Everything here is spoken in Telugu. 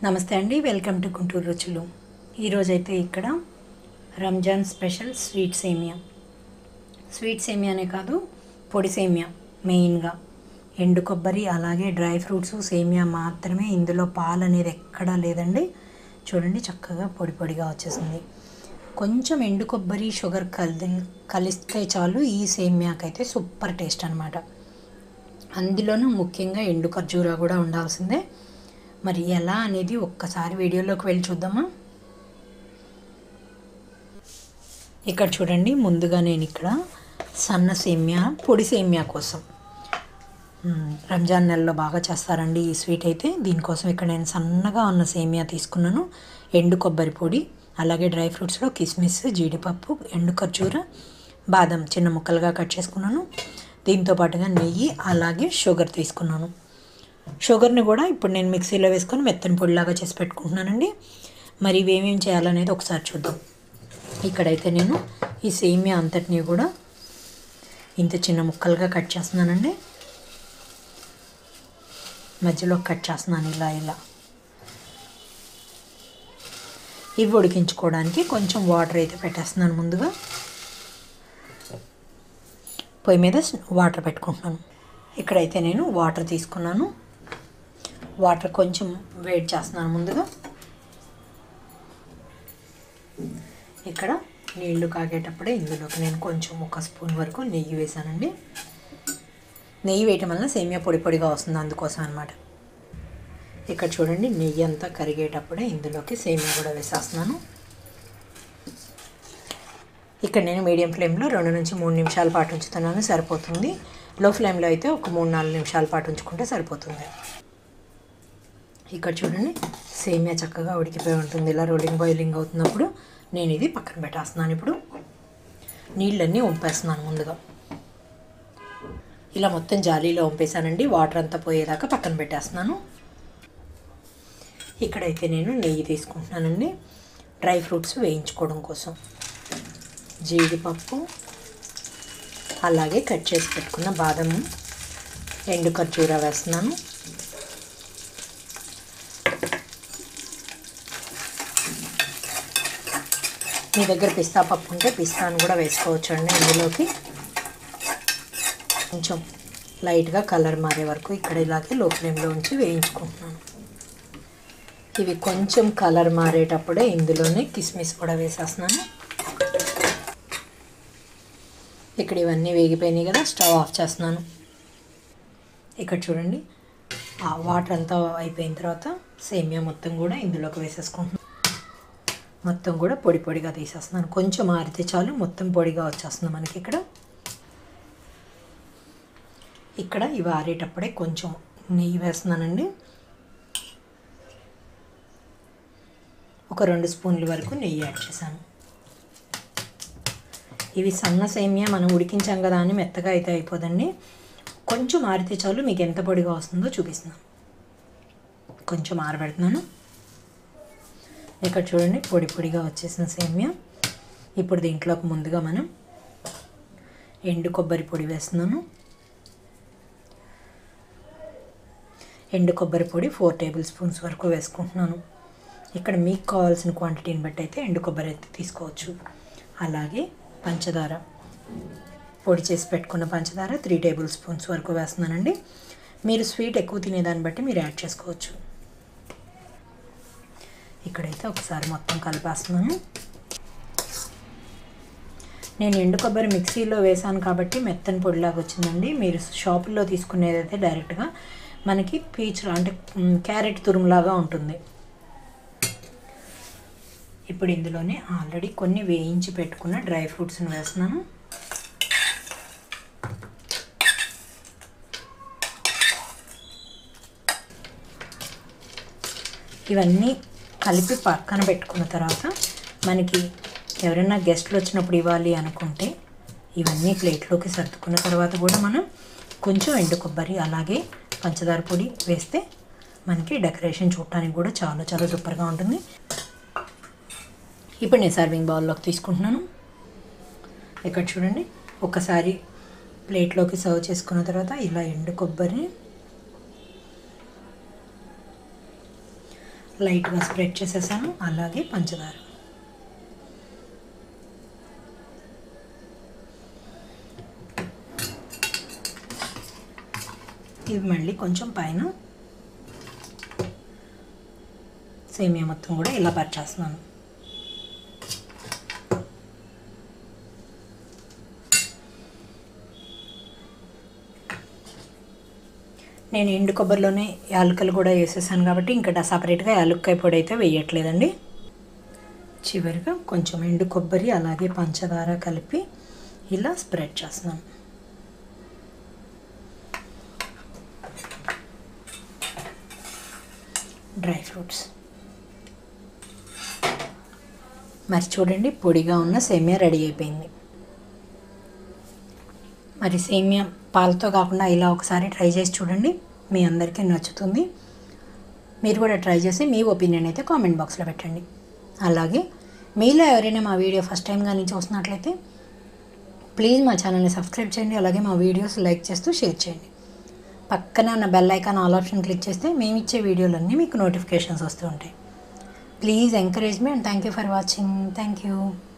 నమస్తే అండి వెల్కమ్ టు గుంటూరు రుచులు ఈరోజైతే ఇక్కడ రంజాన్ స్పెషల్ స్వీట్ సేమియా స్వీట్ సేమియానే కాదు పొడి సేమియా మెయిన్గా ఎండు కొబ్బరి అలాగే డ్రై ఫ్రూట్స్ సేమియా మాత్రమే ఇందులో పాలు అనేది ఎక్కడా లేదండి చూడండి చక్కగా పొడి పొడిగా వచ్చేసింది కొంచెం ఎండు కొబ్బరి షుగర్ కలి కలిస్తే చాలు ఈ సేమియాకైతే సూపర్ టేస్ట్ అనమాట అందులోనూ ముఖ్యంగా ఎండు ఖర్జూరా కూడా ఉండాల్సిందే మరి ఎలా అనేది ఒక్కసారి వీడియోలోకి వెళ్ళి చూద్దామా ఇక్కడ చూడండి ముందుగా నేను ఇక్కడ సన్న సేమియా పొడి సేమియా కోసం మ్, రంజాన్ నెలలో బాగా చేస్తారండి ఈ స్వీట్ అయితే దీనికోసం ఇక్కడ నేను సన్నగా ఉన్న సేమియా తీసుకున్నాను ఎండు కొబ్బరి పొడి అలాగే డ్రై ఫ్రూట్స్లో కిస్మిస్ జీడిపప్పు ఎండు ఖర్జూర బాదం చిన్న ముక్కలుగా కట్ చేసుకున్నాను దీంతో పాటుగా నెయ్యి అలాగే షుగర్ తీసుకున్నాను షుగర్ని కూడా ఇప్పుడు నేను మిక్సీలో వేసుకొని మెత్తని పొడిలాగా చేసి పెట్టుకుంటున్నానండి మరి ఇవేమేం చేయాలనేది ఒకసారి చూద్దాం ఇక్కడైతే నేను ఈ సేమియా అంతటినీ కూడా ఇంత చిన్న ముక్కలుగా కట్ చేస్తున్నానండి మధ్యలో కట్ చేస్తున్నాను ఇలా ఇలా ఇవి ఉడికించుకోవడానికి కొంచెం వాటర్ అయితే పెట్టేస్తున్నాను ముందుగా పొయ్యి మీద వాటర్ పెట్టుకుంటున్నాను ఇక్కడైతే నేను వాటర్ తీసుకున్నాను వాటర్ కొంచెం వేడి చేస్తున్నాను ముందుగా ఇక్కడ నీళ్లు కాగేటప్పుడే ఇందులోకి నేను కొంచెం ఒక స్పూన్ వరకు నెయ్యి వేసానండి నెయ్యి వేయటం వల్ల సేమియా పొడి పొడిగా వస్తుంది అందుకోసం అనమాట ఇక్కడ చూడండి నెయ్యి అంతా కరిగేటప్పుడే ఇందులోకి సేమియా కూడా వేసేస్తున్నాను ఇక్కడ నేను మీడియం ఫ్లేమ్లో రెండు నుంచి మూడు నిమిషాల పాటు ఉంచుతున్నాను సరిపోతుంది లో ఫ్లేమ్లో అయితే ఒక మూడు నాలుగు నిమిషాల పాటు ఉంచుకుంటే సరిపోతుంది ఇక్కడ చూడండి సేమియా చక్కగా ఉడికిపోయి ఉంటుంది ఇలా రోలింగ్ బాయిలింగ్ అవుతున్నప్పుడు నేను ఇది పక్కన పెట్టేస్తున్నాను ఇప్పుడు నీళ్ళన్నీ వంపేస్తున్నాను ముందుగా ఇలా మొత్తం జాలీలో వంపేసానండి వాటర్ అంతా పోయేదాకా పక్కన పెట్టేస్తున్నాను ఇక్కడైతే నేను నెయ్యి తీసుకుంటున్నానండి డ్రై ఫ్రూట్స్ వేయించుకోవడం కోసం జీడిపప్పు అలాగే కట్ చేసి పెట్టుకున్న బాదము ఎండు ఖర్జూర వేస్తున్నాను మీ దగ్గర పిస్తా పప్పు ఉంటే పిస్తాను కూడా వేసుకోవచ్చు అండి ఇందులోకి కొంచెం లైట్గా కలర్ మారే వరకు ఇక్కడ ఇలాగే లో ఫ్లేమ్లో ఉంచి వేయించుకుంటున్నాను ఇవి కొంచెం కలర్ మారేటప్పుడే ఇందులోనే కిస్మిస్ కూడా వేసేస్తున్నాను ఇక్కడ ఇవన్నీ వేగిపోయినాయి కదా స్టవ్ ఆఫ్ చేస్తున్నాను ఇక్కడ చూడండి ఆ వాటర్ అంతా అయిపోయిన తర్వాత సేమియా మొత్తం కూడా ఇందులోకి వేసేసుకుంటున్నాను మొత్తం కూడా పొడి పొడిగా తీసేస్తున్నాను కొంచెం ఆరితే చాలు మొత్తం పొడిగా వచ్చేస్తుంది మనకి ఇక్కడ ఇక్కడ ఇవి ఆరేటప్పుడే కొంచెం నెయ్యి వేస్తున్నానండి ఒక రెండు స్పూన్ల వరకు నెయ్యి యాడ్ చేశాను ఇవి సన్న సేమియా మనం ఉడికించాం కదా అని మెత్తగా అయితే అయిపోదండి కొంచెం ఆరితే చాలు మీకు ఎంత పొడిగా వస్తుందో చూపిస్తున్నాను కొంచెం ఆరబెడుతున్నాను ఇక్కడ చూడండి పొడి పొడిగా వచ్చేసిన సేమియా ఇప్పుడు దీంట్లోకి ముందుగా మనం ఎండు కొబ్బరి పొడి వేస్తున్నాను ఎండు కొబ్బరి పొడి ఫోర్ టేబుల్ స్పూన్స్ వరకు వేసుకుంటున్నాను ఇక్కడ మీకు కావాల్సిన క్వాంటిటీని బట్టి అయితే ఎండు కొబ్బరి అయితే తీసుకోవచ్చు అలాగే పంచదార పొడి చేసి పెట్టుకున్న పంచదార త్రీ టేబుల్ స్పూన్స్ వరకు వేస్తున్నానండి మీరు స్వీట్ ఎక్కువ తినేదాన్ని బట్టి మీరు యాడ్ చేసుకోవచ్చు ఇక్కడైతే ఒకసారి మొత్తం కలిపేస్తున్నాను నేను ఎండు కొబ్బరి మిక్సీలో వేసాను కాబట్టి మెత్తని పొడిలాగా వచ్చిందండి మీరు షాపుల్లో తీసుకునేదైతే డైరెక్ట్గా మనకి పీచ్ అంటే మ్, క్యారెట్ తురుములాగా ఉంటుంది ఇప్పుడు ఇందులోనే ఆల్రెడీ కొన్ని వేయించి పెట్టుకున్న డ్రై ఫ్రూట్స్ని వేస్తున్నాను ఇవన్నీ కలిపి పక్కన పెట్టుకున్న తర్వాత మనకి ఎవరైనా గెస్ట్లు వచ్చినప్పుడు ఇవ్వాలి అనుకుంటే ఇవన్నీ ప్లేట్లోకి సర్దుకున్న తర్వాత కూడా మనం కొంచెం ఎండు కొబ్బరి అలాగే పంచదార పొడి వేస్తే మనకి డెకరేషన్ చూడటానికి కూడా చాలా చాలా సూపర్గా ఉంటుంది ఇప్పుడు నేను సర్వింగ్ బౌల్లోకి తీసుకుంటున్నాను ఇక్కడ చూడండి ఒకసారి ప్లేట్లోకి సర్వ్ చేసుకున్న తర్వాత ఇలా ఎండు కొబ్బరిని లైట్గా స్ప్రెడ్ చేసేసాను అలాగే పంచదార ఇది మళ్ళీ కొంచెం పైన సేమియా మొత్తం కూడా ఇలా పరిచేస్తున్నాను నేను ఎండు కొబ్బరిలోనే యాలకులు కూడా వేసేసాను కాబట్టి ఇంకా సపరేట్గా యాలక్కాయ పొడి అయితే వేయట్లేదండి చివరిగా కొంచెం ఎండు కొబ్బరి అలాగే పంచదార కలిపి ఇలా స్ప్రెడ్ చేస్తున్నాను డ్రై ఫ్రూట్స్ మరి చూడండి పొడిగా ఉన్న సేమియా రెడీ అయిపోయింది మరి సేమియా పాలతో కాకుండా ఇలా ఒకసారి ట్రై చేసి చూడండి మీ అందరికీ నచ్చుతుంది మీరు కూడా ట్రై చేసి మీ ఒపీనియన్ అయితే కామెంట్ బాక్స్లో పెట్టండి అలాగే మీలో ఎవరైనా మా వీడియో ఫస్ట్ టైం కానీ చూస్తున్నట్లయితే ప్లీజ్ మా ఛానల్ని సబ్స్క్రైబ్ చేయండి అలాగే మా వీడియోస్ లైక్ చేస్తూ షేర్ చేయండి పక్కనే ఉన్న bell icon all option click చేస్తే మేము ఇచ్చే వీడియోలన్నీ మీకు నోటిఫికేషన్స్ వస్తూ ఉంటాయి ప్లీజ్ ఎంకరేజ్ మీ and thank you for watching thank you